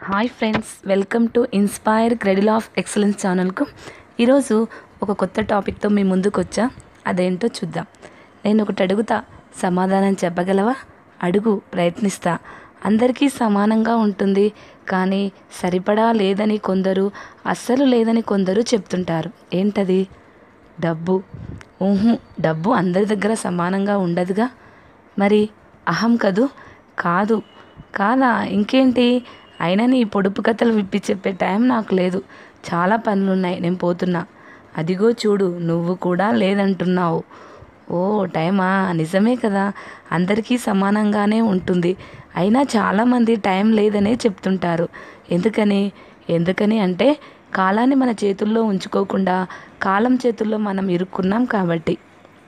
hi friends welcome to inspire cradle of excellence ఛానల్కు ఈరోజు ఒక కొత్త టాపిక్తో మీ ముందుకు వచ్చా అదేంటో చూద్దాం నేను ఒకటి అడుగుతా సమాధానం చెప్పగలవా అడుగు ప్రయత్నిస్తా అందరికీ సమానంగా ఉంటుంది కానీ సరిపడా లేదని కొందరు అస్సలు లేదని కొందరు చెప్తుంటారు ఏంటది డబ్బు ఊహు డబ్బు అందరి దగ్గర సమానంగా ఉండదుగా మరి అహం కదూ కాదు కాదా ఇంకేంటి అయినా నీ పొడుపు కథలు విప్పి చెప్పే టైం నాకు లేదు చాలా పనులున్నాయి నేను పోతున్నా అదిగో చూడు నువ్వు కూడా లేదంటున్నావు ఓ టైమా నిజమే కదా అందరికీ సమానంగానే ఉంటుంది అయినా చాలామంది టైం లేదనే చెప్తుంటారు ఎందుకని ఎందుకని అంటే కాలాన్ని మన చేతుల్లో ఉంచుకోకుండా కాలం చేతుల్లో మనం ఇరుక్కున్నాం కాబట్టి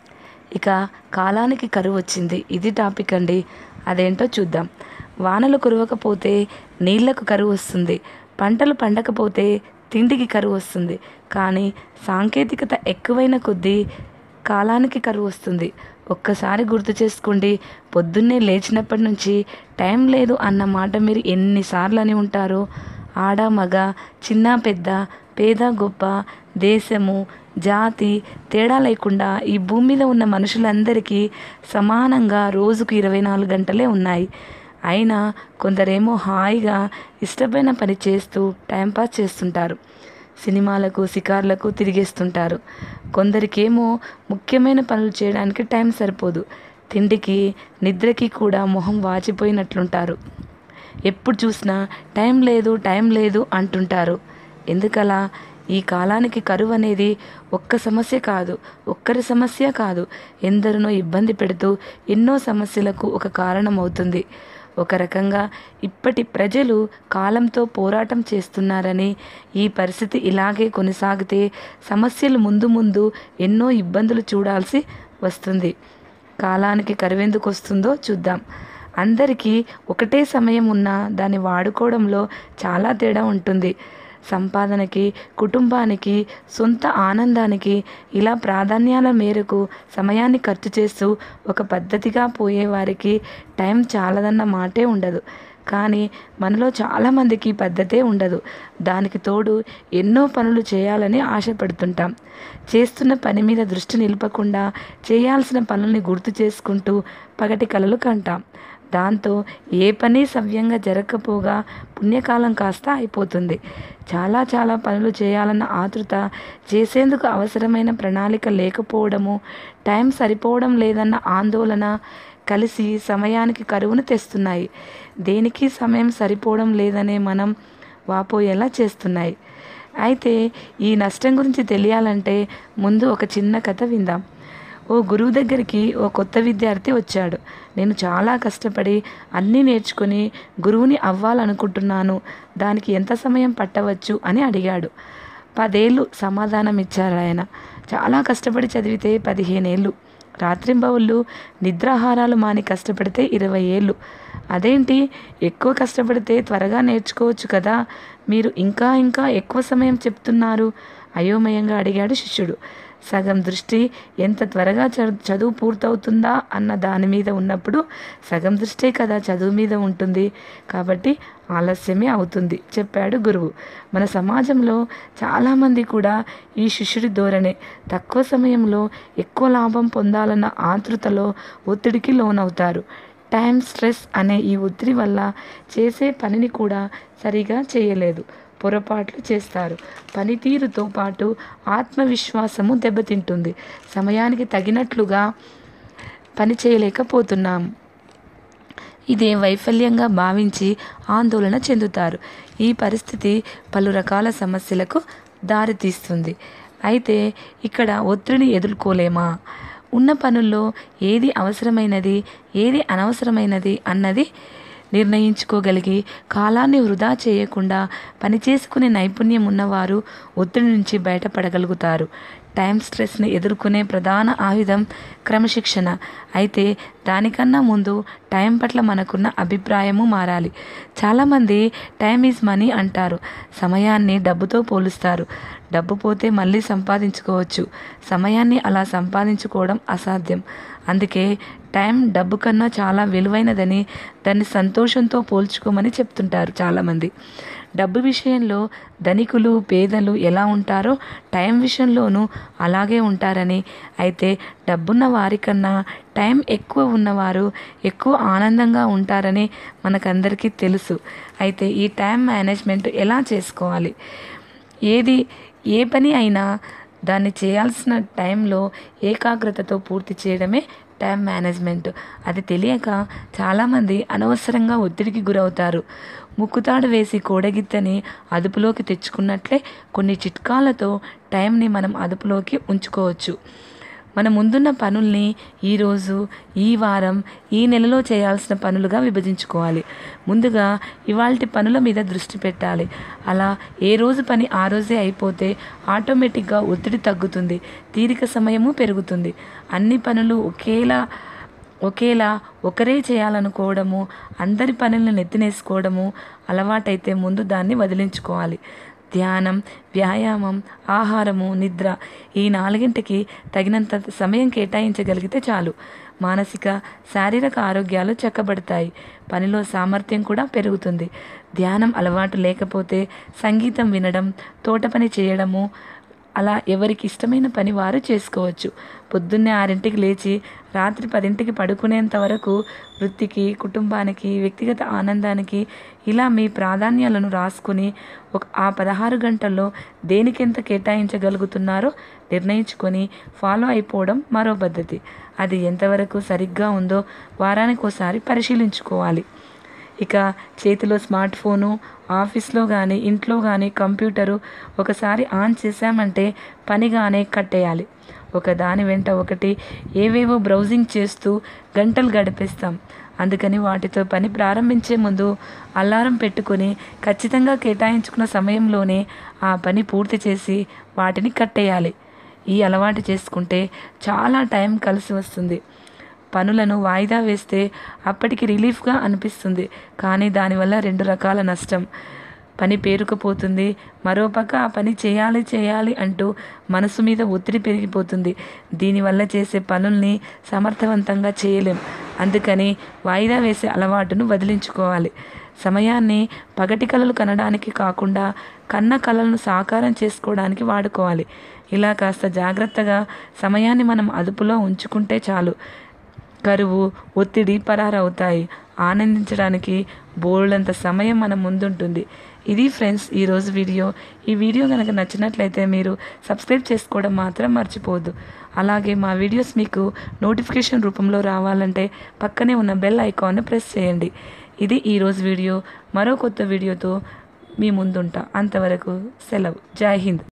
ఇక కాలానికి కరువు వచ్చింది ఇది టాపిక్ అండి అదేంటో చూద్దాం వానలు కురవకపోతే నీళ్లకు కరువు వస్తుంది పంటలు పండకపోతే తిండికి కరువు వస్తుంది కానీ సాంకేతికత ఎక్కువైన కొద్దీ కాలానికి కరువు వస్తుంది ఒక్కసారి గుర్తు చేసుకోండి పొద్దున్నే లేచినప్పటి నుంచి టైం లేదు అన్న మాట మీరు ఎన్నిసార్లు అని ఉంటారో ఆడ మగ చిన్న పెద్ద పేద గొప్ప దేశము జాతి తేడా లేకుండా ఈ భూమి మీద ఉన్న మనుషులందరికీ సమానంగా రోజుకు ఇరవై నాలుగు గంటలే ఉన్నాయి అయినా కొందరేమో హాయిగా ఇష్టమైన పని చేస్తూ టైంపాస్ చేస్తుంటారు సినిమాలకు షికార్లకు తిరిగేస్తుంటారు కొందరికేమో ముఖ్యమైన పనులు చేయడానికి టైం సరిపోదు తిండికి నిద్రకి కూడా మొహం వాచిపోయినట్లుంటారు ఎప్పుడు చూసినా టైం లేదు టైం లేదు అంటుంటారు ఎందుకలా ఈ కాలానికి కరువు అనేది ఒక్క సమస్య కాదు ఒక్కరి సమస్య కాదు ఎందరినో ఇబ్బంది పెడుతూ ఎన్నో సమస్యలకు ఒక కారణం అవుతుంది ఒక రకంగా ఇప్పటి ప్రజలు కాలంతో పోరాటం చేస్తున్నారని ఈ పరిస్థితి ఇలాగే కొనసాగితే సమస్యలు ముందు ముందు ఎన్నో ఇబ్బందులు చూడాల్సి వస్తుంది కాలానికి కరువెందుకు వస్తుందో చూద్దాం అందరికీ ఒకటే సమయం ఉన్నా దాన్ని వాడుకోవడంలో చాలా తేడా ఉంటుంది సంపాదనకి కుటుంబానికి సొంత ఆనందానికి ఇలా ప్రాధాన్యాల మేరకు సమయాన్ని ఖర్చు చేస్తూ ఒక పద్ధతిగా పోయే వారికి టైం చాలదన్న మాటే ఉండదు కానీ మనలో చాలామందికి పద్ధతే ఉండదు దానికి తోడు ఎన్నో పనులు చేయాలని ఆశపడుతుంటాం చేస్తున్న పని మీద దృష్టి నిలపకుండా చేయాల్సిన పనుల్ని గుర్తు చేసుకుంటూ పగటి కలలు కంటాం దాంతో ఏ పని సవ్యంగా జరగకపోగా పుణ్యకాలం కాస్త అయిపోతుంది చాలా చాలా పనులు చేయాలన్న ఆతృత చేసేందుకు అవసరమైన ప్రణాళిక లేకపోవడము టైం సరిపోవడం లేదన్న ఆందోళన కలిసి సమయానికి కరువును తెస్తున్నాయి దేనికి సమయం సరిపోవడం లేదనే మనం వాపోయేలా చేస్తున్నాయి అయితే ఈ నష్టం గురించి తెలియాలంటే ముందు ఒక చిన్న కథ విందాం ఓ గురువు దగ్గరికి ఓ కొత్త విద్యార్థి వచ్చాడు నేను చాలా కష్టపడి అన్నీ నేర్చుకుని గురువుని అవ్వాలనుకుంటున్నాను దానికి ఎంత సమయం పట్టవచ్చు అని అడిగాడు పదేళ్ళు సమాధానం ఇచ్చారు ఆయన చాలా కష్టపడి చదివితే పదిహేనేళ్ళు రాత్రింబవళ్ళు నిద్రాహారాలు మాని కష్టపడితే ఇరవై ఏళ్ళు అదేంటి ఎక్కువ కష్టపడితే త్వరగా నేర్చుకోవచ్చు కదా మీరు ఇంకా ఇంకా ఎక్కువ సమయం చెప్తున్నారు అయోమయంగా అడిగాడు శిష్యుడు సగం దృష్టి ఎంత త్వరగా చదువు పూర్తవుతుందా అన్న దాని మీద ఉన్నప్పుడు సగం దృష్టే కదా చదువు మీద ఉంటుంది కాబట్టి ఆలస్యమే అవుతుంది చెప్పాడు గురువు మన సమాజంలో చాలామంది కూడా ఈ శిష్యుడి ధోరణే తక్కువ సమయంలో ఎక్కువ లాభం పొందాలన్న ఆతృతలో ఒత్తిడికి లోనవుతారు టైం స్ట్రెస్ అనే ఈ ఒత్తిడి వల్ల చేసే పనిని కూడా సరిగా చేయలేదు పొరపాట్లు చేస్తారు పనితీరుతో పాటు ఆత్మవిశ్వాసము దెబ్బతింటుంది సమయానికి తగినట్లుగా పని చేయలేకపోతున్నాం ఇదే వైఫల్యంగా భావించి ఆందోళన చెందుతారు ఈ పరిస్థితి పలు రకాల సమస్యలకు దారితీస్తుంది అయితే ఇక్కడ ఒత్తిడిని ఎదుర్కోలేమా ఉన్న పనుల్లో ఏది అవసరమైనది ఏది అనవసరమైనది అన్నది నిర్ణయించుకోగలిగి కాలాన్ని వృధా చేయకుండా పనిచేసుకునే నైపుణ్యం ఉన్నవారు ఒత్తిడి నుంచి బయటపడగలుగుతారు టైం స్ట్రెస్ని ఎదుర్కొనే ప్రధాన ఆయుధం క్రమశిక్షణ అయితే దానికన్నా ముందు టైం పట్ల మనకున్న అభిప్రాయము మారాలి చాలామంది టైం ఈజ్ మనీ అంటారు సమయాన్ని డబ్బుతో పోలుస్తారు డబ్బు పోతే మళ్ళీ సంపాదించుకోవచ్చు సమయాన్ని అలా సంపాదించుకోవడం అసాధ్యం అందుకే టైం డబ్బు కన్నా చాలా విలువైనదని దాన్ని సంతోషంతో పోల్చుకోమని చెప్తుంటారు చాలామంది డబ్బు విషయంలో ధనికులు పేదలు ఎలా ఉంటారో టైం విషయంలోనూ అలాగే ఉంటారని అయితే డబ్బున్న వారికన్నా టైం ఎక్కువ ఉన్నవారు ఎక్కువ ఆనందంగా ఉంటారని మనకందరికీ తెలుసు అయితే ఈ టైం మేనేజ్మెంట్ ఎలా చేసుకోవాలి ఏది ఏ పని అయినా దాన్ని చేయాల్సిన టైంలో ఏకాగ్రతతో పూర్తి చేయడమే టైం మేనేజ్మెంట్ అది తెలియక చాలామంది అనవసరంగా ఒత్తిడికి గురవుతారు ముక్కుతాడు వేసి కోడగిత్తని అదుపులోకి తెచ్చుకున్నట్లే కొన్ని చిట్కాలతో టైంని మనం అదుపులోకి ఉంచుకోవచ్చు మన ముందున్న పనుల్ని ఈరోజు ఈ వారం ఈ నెలలో చేయాల్సిన పనులుగా విభజించుకోవాలి ముందుగా ఇవాల్టి పనుల మీద దృష్టి పెట్టాలి అలా ఏ రోజు పని ఆ రోజే అయిపోతే ఆటోమేటిక్గా ఒత్తిడి తగ్గుతుంది తీరిక సమయము పెరుగుతుంది అన్ని పనులు ఒకేలా ఒకేలా ఒకరే చేయాలనుకోవడము అందరి పనులను నెత్తినేసుకోవడము అలవాటైతే ముందు దాన్ని వదిలించుకోవాలి ధ్యానం వ్యాయామం ఆహారము నిద్ర ఈ నాలుగింటికి తగినంత సమయం కేటాయించగలిగితే చాలు మానసిక శారీరక ఆరోగ్యాలు చక్కబడతాయి పనిలో సామర్థ్యం కూడా పెరుగుతుంది ధ్యానం అలవాటు లేకపోతే సంగీతం వినడం తోట పని చేయడము అలా ఎవరికి ఇష్టమైన పని వారు చేసుకోవచ్చు పొద్దున్నే ఆరింటికి లేచి రాత్రి పదింటికి పడుకునేంత వరకు వృత్తికి కుటుంబానికి వ్యక్తిగత ఆనందానికి ఇలా మీ ప్రాధాన్యాలను రాసుకుని ఒక ఆ పదహారు గంటల్లో దేనికెంత కేటాయించగలుగుతున్నారో నిర్ణయించుకొని ఫాలో అయిపోవడం మరో పద్ధతి అది ఎంతవరకు సరిగ్గా ఉందో వారానికి ఒకసారి పరిశీలించుకోవాలి ఇక చేతిలో స్మార్ట్ ఫోను ఆఫీస్లో కానీ ఇంట్లో కానీ కంప్యూటరు ఒకసారి ఆన్ చేసామంటే పనిగానే కట్టేయాలి ఒక దాని వెంట ఒకటి ఏవేవో బ్రౌజింగ్ చేస్తూ గంటలు గడిపేస్తాం అందుకని వాటితో పని ప్రారంభించే ముందు అలారం పెట్టుకొని ఖచ్చితంగా కేటాయించుకున్న సమయంలోనే ఆ పని పూర్తి చేసి వాటిని కట్టేయాలి ఈ అలవాటు చేసుకుంటే చాలా టైం కలిసి వస్తుంది పనులను వాయిదా వేస్తే అప్పటికి రిలీఫ్గా అనిపిస్తుంది కానీ దానివల్ల రెండు రకాల నష్టం పని పేరుకుపోతుంది మరోపక్క ఆ పని చేయాలి చేయాలి అంటూ మనసు మీద ఒత్తిడి పెరిగిపోతుంది దీనివల్ల చేసే పనుల్ని సమర్థవంతంగా చేయలేం అందుకని వాయిదా వేసే అలవాటును వదిలించుకోవాలి సమయాన్ని పగటి కళలు కనడానికి కాకుండా కన్న కళలను సాకారం చేసుకోవడానికి వాడుకోవాలి ఇలా కాస్త జాగ్రత్తగా సమయాన్ని మనం అదుపులో ఉంచుకుంటే చాలు కరువు ఒత్తిడి పరారవుతాయి ఆనందించడానికి బోల్డంత సమయం మన ముందుంటుంది ఇది ఫ్రెండ్స్ ఈరోజు వీడియో ఈ వీడియో కనుక నచ్చినట్లయితే మీరు సబ్స్క్రైబ్ చేసుకోవడం మాత్రం మర్చిపోవద్దు అలాగే మా వీడియోస్ మీకు నోటిఫికేషన్ రూపంలో రావాలంటే పక్కనే ఉన్న బెల్ ఐకాన్ని ప్రెస్ చేయండి ఇది ఈరోజు వీడియో మరో కొత్త వీడియోతో మీ ముందుంటా అంతవరకు సెలవు జై హింద్